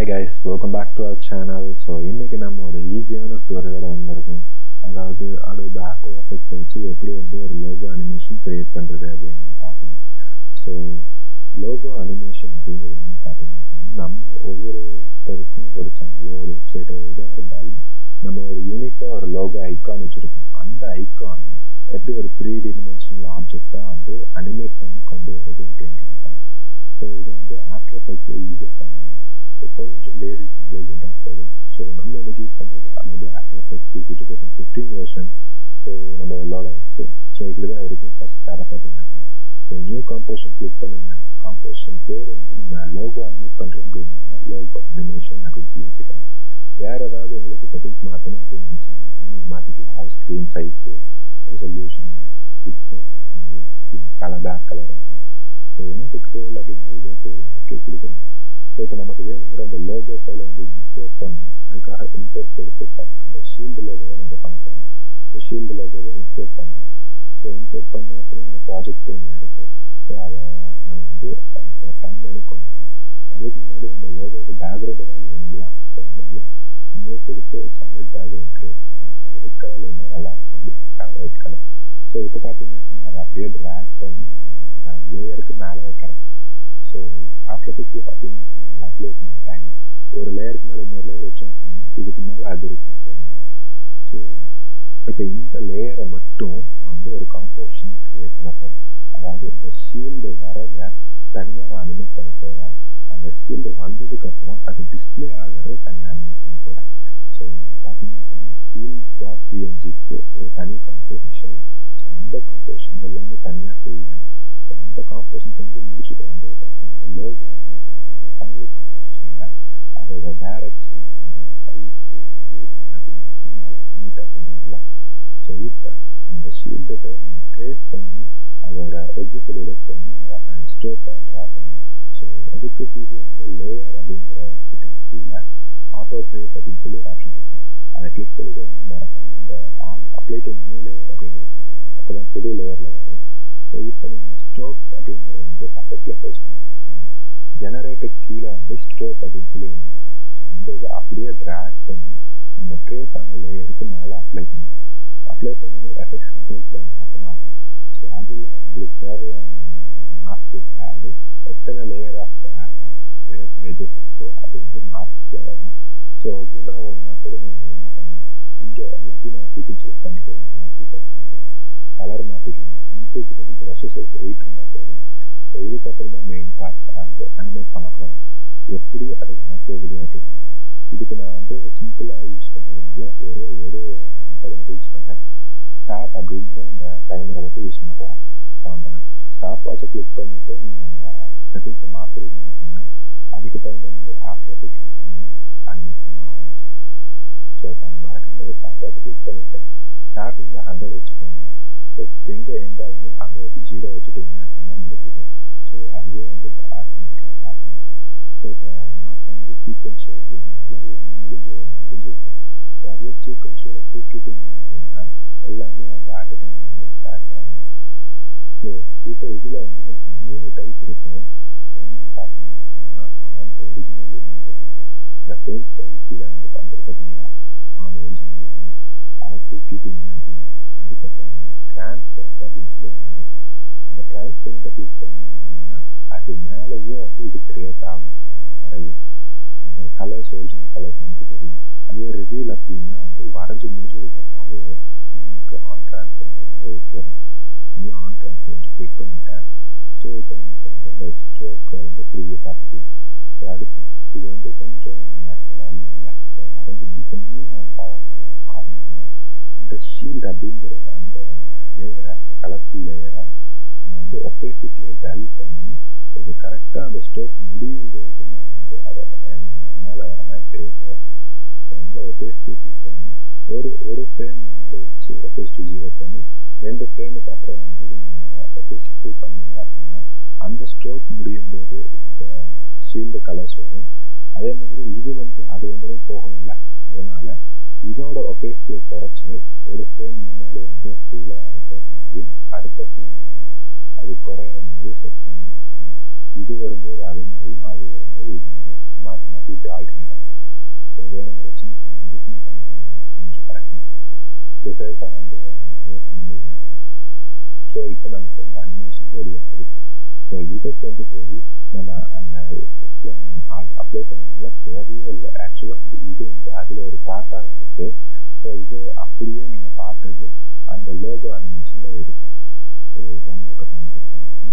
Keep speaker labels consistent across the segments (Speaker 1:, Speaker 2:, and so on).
Speaker 1: hi guys welcome back to our channel so இன்றைக்கி நம்ம ஒரு ஈஸியான டூரியோட வந்திருக்கோம் அதாவது அடோப் ஆஃப்டர் எஃபெக்ட்ஸை வச்சு எப்படி வந்து ஒரு லோகோ அனிமேஷன் க்ரியேட் பண்ணுறது அப்படிங்கிறத பார்க்கலாம் ஸோ லோகோ அனிமேஷன் அப்படிங்கிறது என்னன்னு பார்த்தீங்க அப்படின்னா நம்ம ஒவ்வொருத்தருக்கும் ஒரு சேனலோ ஒரு வெப்சைட்டோ எதாக இருந்தாலும் நம்ம ஒரு யூனிக்காக ஒரு லோகோ ஐக்கான் வச்சுருப்போம் அந்த ஐக்கானை எப்படி ஒரு த்ரீ டி டிமென்ஷனல் ஆப்ஜெக்டாக வந்து அனிமேட் பண்ணி கொண்டு வருது அப்படிங்கிறது தான் ஸோ இதை வந்து ஆஃப்டர் எஃபெக்ட்ஸில் ஈஸியாக பண்ணலாம் ஸோ கொஞ்சம் பேசிக்ஸ் நாலேஜ் இருந்தால் போதும் ஸோ நம்ம இன்னைக்கு யூஸ் பண்ணுறது அதாவது After Effects CC two thousand fifteen version so நம்ம லோட் ஆயிடுச்சு ஸோ இப்படி தான் இருக்கும் ஃபஸ்ட் ஸ்டார்ட் பார்த்தீங்க அப்படின்னா ஸோ நியூ காம்போஷன் கிளிக் பண்ணுங்கள் காம்போஷன் பேர் வந்து நம்ம லோகோ அனிமேட் பண்ணுறோம் அப்படிங்கிறத லோகோ அனிமேஷன் அப்படின்னு சொல்லி வச்சுக்கிறேன் வேறு ஏதாவது உங்களுக்கு செட்டிங்ஸ் மாற்றணும் அப்படின்னு நினச்சிங்க அப்படின்னா நீங்கள் மாற்றிக்கலாம் அதாவது screen size resolution pixels colour back colour இருக்கலாம் ஸோ எனக்கு டுட்டோரியல் அப்படிங்கிறது இதே போதும் ஓகே கொடுக்குறேன் ஸோ இப்போ நமக்கு வேணுங்கிற அந்த லோகோ ஃபைலை வந்து இம்போர்ட் பண்ணணும் அதுக்காக இம்போர்ட் கொடுத்து ஃபைல் அந்த ஷீல்டு லோகோவை நான் இப்போ பண்ண போகிறேன் ஸோ ஷீல்டு லோகோவை இம்போர்ட் பண்ணுறேன் ஸோ இம்போர்ட் பண்ணோம் அப்படின்னா நம்ம ப்ராஜெக்ட் பேனில் இருக்கும் ஸோ அதை நம்ம வந்து இப்போ டைம் லைனுக்கு கொண்டு வரணும் ஸோ அதுக்கு முன்னாடி நம்ம லோகோவுக்கு பேக்ரவுண்ட் ஏதாவது வேணும் இல்லையா ஸோ அதனால நியூ கொடுத்து சாலிட் பேக்ரவுண்ட் க்ரியேட் பண்ணுறேன் ஒயிட் கலரில் இருந்தால் நல்லாயிருக்கும் அப்படின்னா ஒயிட் கலர் ஸோ இப்போ பார்த்தீங்க அப்படின்னா அதை அப்படியே ட்ராக் பண்ணி நான் அந்த லேயருக்கு மேலே வைக்கிறேன் ஸோ ஆஃப்டர் எஃபெக்ட்ஸில் பார்த்தீங்க அப்படின்னா எல்லாத்துலேயும் மேலே டைம் ஒரு லேயருக்கு மேலே இன்னொரு லேயர் வச்சோம் அப்படின்னா இதுக்கு மேலே அது இருக்கும் என்னென்னு ஸோ இப்போ இந்த லேயரை மட்டும் நான் வந்து ஒரு காம்போசிஷனை க்ரியேட் பண்ண போகிறேன் அதாவது இந்த ஷீல்டு வரதை தனியாக நான் அனிமேட் பண்ண போகிறேன் அந்த ஷீல்டு வந்ததுக்கப்புறம் அது டிஸ்பிளே ஆகிறது தனியாக அனிமேட் பண்ண போகிறேன் ஸோ பார்த்தீங்க அப்படின்னா ஷீல்டு டாட் பிஎன்ஜிக்கு ஒரு தனி காம்போசிஷன் ஸோ அந்த காம்போசிஷன் எல்லாமே தனியாக செய்வேன் ஸோ அந்த காம்போசிஷன் செஞ்சு முடிச்சுட்டு வந்ததுக்கப்புறம் இந்த லோகோ அனிமேஷன் அப்படிங்கிற ஃபைனல் காம்போசிஷனில் அதோட டேரக்ஷன் அதோட சைஸு அது இதுன்னு எல்லாத்தையும் மாற்றி மேலே நீட்டாக கொண்டு வரலாம் ஸோ இப்போ அந்த ஷீல்டுக்கு நம்ம ட்ரேஸ் பண்ணி அதோட எட்ஜஸ் டிடெக்ட் பண்ணி அதை ஸ்டோக்காக ட்ரா பண்ணணும் ஸோ அதுக்கு சிசியில் வந்து லேயர் அப்படிங்கிற செட்டிங் கீழே ஆட்டோ ட்ரேஸ் அப்படின்னு சொல்லி ஒரு ஆப்ஷன் இருக்கும் அதை கிளிக் பண்ணிக்கோங்க மறக்காமல் இந்த add apply to new layer அப்படிங்கிறத கொடுத்துருங்க அப்போ தான் புது லேயரில் வரும் ஸோ இப்போ நீங்கள் ஸ்ட்ரோக் அப்படிங்கிறத வந்து எஃபெக்டில் சர்ச் பண்ணீங்க அப்படின்னா ஜெனரேட்டுக்கு கீழே வந்து ஸ்ட்ரோக் அப்படின்னு சொல்லி ஒன்று இருக்கும் ஸோ அந்த இதை அப்படியே ட்ராக் பண்ணி நம்ம ட்ரேஸ் ஆன லேயருக்கு மேலே அப்ளை பண்ணுங்க ஸோ அப்ளை பண்ணோடனே எஃபெக்ட்ஸ் கண்ட்ரோல் பிளான் ஓப்பன் ஆகும் ஸோ அதில் உங்களுக்கு தேவையான அந்த மாஸ்கிங் அதாவது எத்தனை லேயர் ஆஃப் டிரெக்ஷன் எஜஸ் இருக்கோ அது வந்து மாஸ்க்ஸில் வரும் ஸோ ஒவ்வொன்றா வேணும்னா கூட நீங்கள் ஒவ்வொன்றா பண்ணலாம் இங்கே எல்லாத்தையும் நான் சீக்வன்ஷியலாக பண்ணிக்கிறேன் எல்லாத்தையும் செலக்ட் பண்ணிக்கிறேன் கலர் மாற்றிக்கலாம் இந்த இதுக்கு வந்து ப்ரஷ் சைஸ் எயிட் இருந்தால் போதும் ஸோ இதுக்கப்புறம் தான் மெயின் பார்ட் அதாவது அனிமேட் பண்ண போகிறோம் எப்படி அது வரப்போகுது அப்படிங்கிறது இதுக்கு நான் வந்து சிம்பிளாக யூஸ் பண்ணுறதுனால ஒரே ஒரு மெத்தடை மட்டும் யூஸ் பண்ணுறேன் ஸ்டார்ட் அப்படிங்கிற அந்த டைமரை மட்டும் யூஸ் பண்ண போகிறேன் ஸோ அந்த ஸ்டாப் வாட்சை கிளிக் பண்ணிவிட்டு நீங்கள் அந்த செட்டிங்ஸை மாற்றுறீங்க அப்படின்னா அதுக்கு தகுந்த மாதிரி ஆஃப்டர் எஃபெக்ட்ஸ் வந்து தனியாக அனிமேட் பண்ண ஆரம்பிச்சிடும் ஸோ இப்போ அந்த மறக்காமல் அந்த ஸ்டாப் வாட்சை கிளிக் பண்ணிவிட்டு ஸ்டார்டிங்கில் ஹண்ட்ரட் வச்சுக்கோங்க ஸோ எங்கே எண்ட் ஆகுமோ அங்கே வச்சு ஜீரோ வச்சுட்டீங்க அப்படின்னா முடிஞ்சுது ஸோ அதுவே வந்து ஆட்டோமேட்டிக்காக ட்ரா பண்ணிக்கும் ஸோ இப்போ நான் பண்ணது சீக்வன்ஷியல் அப்படிங்கிறதுனால ஒன்று முடிஞ்சு ஒன்று முடிஞ்சு வரும் ஸோ அதுவே சீக்வன்ஷியலை தூக்கிட்டீங்க அப்படின்னா எல்லாமே வந்து அட் டைமில் வந்து கரெக்டாக வந்துடும் ஸோ இப்போ இதில் வந்து நமக்கு மூணு டைப் இருக்குது என்னன்னு பார்த்தீங்க அப்படின்னா ஆன் ஒரிஜினல் இமேஜ் அப்படின்றது இந்த பெயின் ஸ்டைல் கீழே வந்து வந்துருக்கு பார்த்தீங்களா ஆன் ஒரிஜினல் இமேஜ் அதை தூக்கிட்டீங்க அப்படின்னா அதுக்கப்புறம் வந்து டிரான்ஸ்பரண்ட் அப்படின்னு சொல்லி ஒன்று இருக்கும் அந்த டிரான்ஸ்பரண்ட்டை கிளிக் பண்ணோம் அப்படின்னா அது மேலேயே வந்து இது கிரியேட் ஆகும் வரையும் அந்த கலர்ஸ் ஒரிஜினல் கலர்ஸ் நமக்கு தெரியும் அதுவே ரிவீல் அப்படின்னா வந்து வரைஞ்சி முடிஞ்சதுக்கப்புறம் அது வரும் இப்போ நமக்கு ஆன் டிரான்ஸ்பரண்ட் இருந்தால் ஓகே தான் அதனால் ஆன் டிரான்ஸ்பரண்ட் கிளிக் பண்ணிட்டேன் ஸோ இப்போ நமக்கு வந்து அந்த ஸ்ட்ரோக்கை வந்து ப்ரிவியூ பார்த்துக்கலாம் ஸோ அடுத்து இது வந்து கொஞ்சம் நேச்சுரலாக இல்லை இல்லை இப்போ வரைஞ்சி முடிச்ச நியூ வந்தால் தான் நல்லாயிருக்கும் அதனால இந்த ஷீல்டு அப்படிங்கிறது அந்த லேயரை அந்த கலர்ஃபுல் லேயரை நான் வந்து ஒப்பேசிட்டியை டல் பண்ணி இது கரெக்டாக அந்த ஸ்ட்ரோக் முடியும் போது நான் வந்து அதை மேலே வர மாதிரி தெரிய போகிறேன் ஸோ அதனால் ஒப்பேசிட்டியை கிளிக் பண்ணி ஒரு ஒரு ஃப்ரேம் முன்னாடி வச்சு ஒப்பேசிட்டி ஜீரோ பண்ணி ரெண்டு ஃப்ரேமுக்கு அப்புறம் வந்து நீங்கள் அதை ஒப்பேசிட்டி ஃபுல் பண்ணீங்க அப்படின்னா அந்த ஸ்ட்ரோக் முடியும் போது இந்த ஷீல்டு கலர்ஸ் வரும் அதே மாதிரி இது வந்து அது வந்தனே போகணும்ல அதனால் இதோட ஒப்பேசிட்டியை குறைச்சி ஒரு ஃப்ரேம் முன்னாடி வந்து ஃபுல்லாக இருக்கிற மாதிரியும் அடுத்த ஃப்ரேமில் வந்து அது குறையிற மாதிரி செட் பண்ணோம் அப்படின்னா இது வரும்போது அது மறையும் அது வரும்போது இது மறையும் மாற்றி மாற்றி இப்படி ஆல்டர்னேட்டாக இருக்கும் ஸோ வேணுங்கிற சின்ன சின்ன அட்ஜஸ்ட்மெண்ட் பண்ணிக்கோங்க கொஞ்சம் கரெக்ஷன்ஸ் இருக்கும் ப்ரிசைஸாக வந்து அதே பண்ண முடியாது ஸோ இப்போ நமக்கு அந்த அனிமேஷன் ரெடி ஆகிடுச்சு ஸோ இதை கொண்டு போய் நம்ம அந்த எஃபெக்டில் நம்ம அப்ளை பண்ணணும்னா தேவையே இல்லை ஆக்சுவலாக வந்து இது வந்து அதில் ஒரு பார்ட்டாக தான் இருக்குது ஸோ இது அப்படியே நீங்கள் பார்த்தது அந்த லோகோ அனிமேஷனில் இருக்கும் ஸோ வேணா இப்போ காமிக்கிற பாருங்க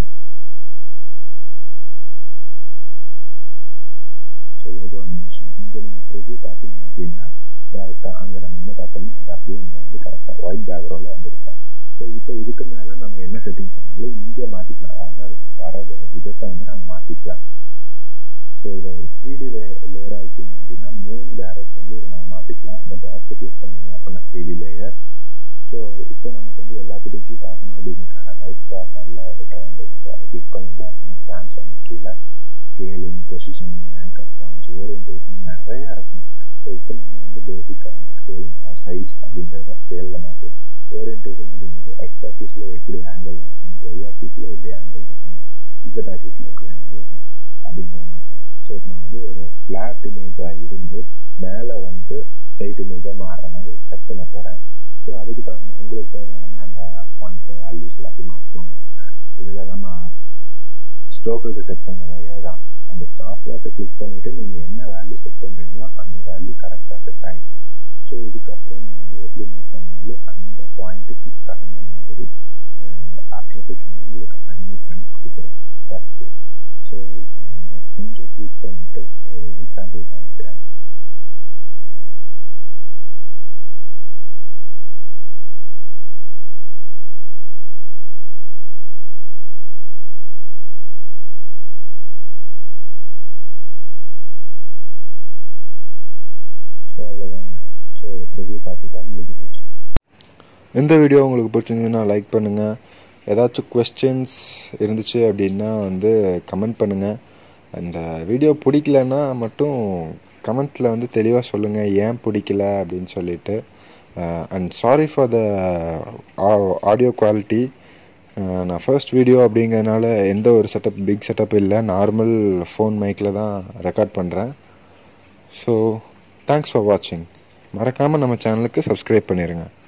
Speaker 1: ஸோ லோகோ அனிமேஷன் இங்கே நீங்கள் ப்ரிவியூ பார்த்தீங்க அப்படின்னா டேரெக்டாக அங்கே நம்ம என்ன பார்த்தோமோ அது அப்படியே இங்கே வந்து கரெக்டாக ஒயிட் பேக்ரவுண்டில் வந்துடுச்சா ஸோ இப்போ இதுக்கு மேலே நம்ம என்ன செட்டிங்ஸ் வேணாலும் இங்கே மாற்றிக்கலாம் அதாவது அது வர விதத்தை வந்து நம்ம மாற்றிக்கலாம் ஸோ இதை ஒரு த்ரீ டி லே லேயராக வச்சிங்க அப்படின்னா மூணு டேரெக்ஷன்லேயும் இதை நம்ம மாற்றிக்கலாம் இந்த பாக்ஸை கிளிக் பண்ணீங்க அப்படின்னா த்ரீ டி லேயர் ஸோ இப்போ நமக்கு வந்து எல்லா செட்டிங்ஸையும் பார்க்கணும் அப்படிங்கிறதுக்காக ரைட் கார்னரில் ஒரு ட்ரையாங்கிள் இருக்கும் அதை கிளிக் பண்ணீங்க அப்படின்னா ட்ரான்ஸ்ஃபார்ம் கீழே scaling positioning anchor points orientation நிறையா இருக்கும் ஸோ இப்போ நம்ம வந்து பேசிக்காக வந்து ஸ்கேலிங் சைஸ் அப்படிங்கிறத ஸ்கேலில் மாற்றுவோம் ஓரியன்டேஷன் அப்படிங்கிறது எக்ஸ் ஆக்சிஸில் எப்படி ஆங்கிள் இருக்கணும் ஒய் ஆக்சிஸில் எப்படி ஆங்கிள் இருக்கணும் இசட் ஆக்சிஸில் எப்படி ஆங்கிள் இருக்கணும் அப்படிங்கிறத மாற்றுவோம் ஸோ இப்போ நான் வந்து ஒரு ஃப்ளாட் இமேஜாக இருந்து மேலே வந்து ஸ்ட்ரைட் இமேஜாக மாறுற மாதிரி செட் பண்ண போகிறேன் ஸோ அதுக்கு தகுந்த உங்களுக்கு தேவையான அந்த பாயிண்ட்ஸ் வேல்யூஸ் எல்லாத்தையும் மாற்றிக்கோங்க இதில் நம்ம ஸ்ட்ரோக்குக்கு செட் பண்ண மாதிரியே தான் அந்த ஸ்டாப் வாட்சை கிளிக் பண்ணிவிட்டு நீங்கள் என்ன வேல்யூ செட் பண்ணுறீங்களோ அந்த வேல்யூ கரெக்டாக செட் ஆகிக்கும் ஸோ இதுக்கப்புறம் நீங்கள் வந்து எப்படி மூவ் பண்ணாலும் அந்த பாயிண்ட்டுக்கு தகுந்த மாதிரி ஆஃப்டர் எஃபெக்ட்ஸ் வந்து உங்களுக்கு அனிமேட் பண்ணி கொடுத்துரும் தட்ஸ் ஸோ இப்போ நான் அதை கொஞ்சம் ட்வீட் பண்ணிவிட்டு ஒரு எக்ஸாம்பிள் காமிக்கிறேன் ஸோ அவ்வளோதாங்க ஸோ ஒரு ப்ரிவியூ பார்த்துட்டா முடிஞ்சு போச்சு
Speaker 2: இந்த வீடியோ உங்களுக்கு பிடிச்சிருந்ததுன்னா லைக் பண்ணுங்கள் ஏதாச்சும் கொஸ்டின்ஸ் இருந்துச்சு அப்படின்னா வந்து கமெண்ட் பண்ணுங்கள் அந்த வீடியோ பிடிக்கலன்னா மட்டும் கமெண்ட்டில் வந்து தெளிவாக சொல்லுங்கள் ஏன் பிடிக்கல அப்படின்னு சொல்லிட்டு and sorry for the audio quality நான் ஃபர்ஸ்ட் வீடியோ அப்படிங்கிறதுனால எந்த ஒரு செட்டப் பிக் செட்டப் இல்லை நார்மல் ஃபோன் மைக்கில் தான் ரெக்கார்ட் பண்ணுறேன் ஸோ தேங்க்ஸ் ஃபார் வாட்சிங் மறக்காமல் நம்ம சேனலுக்கு சப்ஸ்கிரைப் பண்ணிடுங்க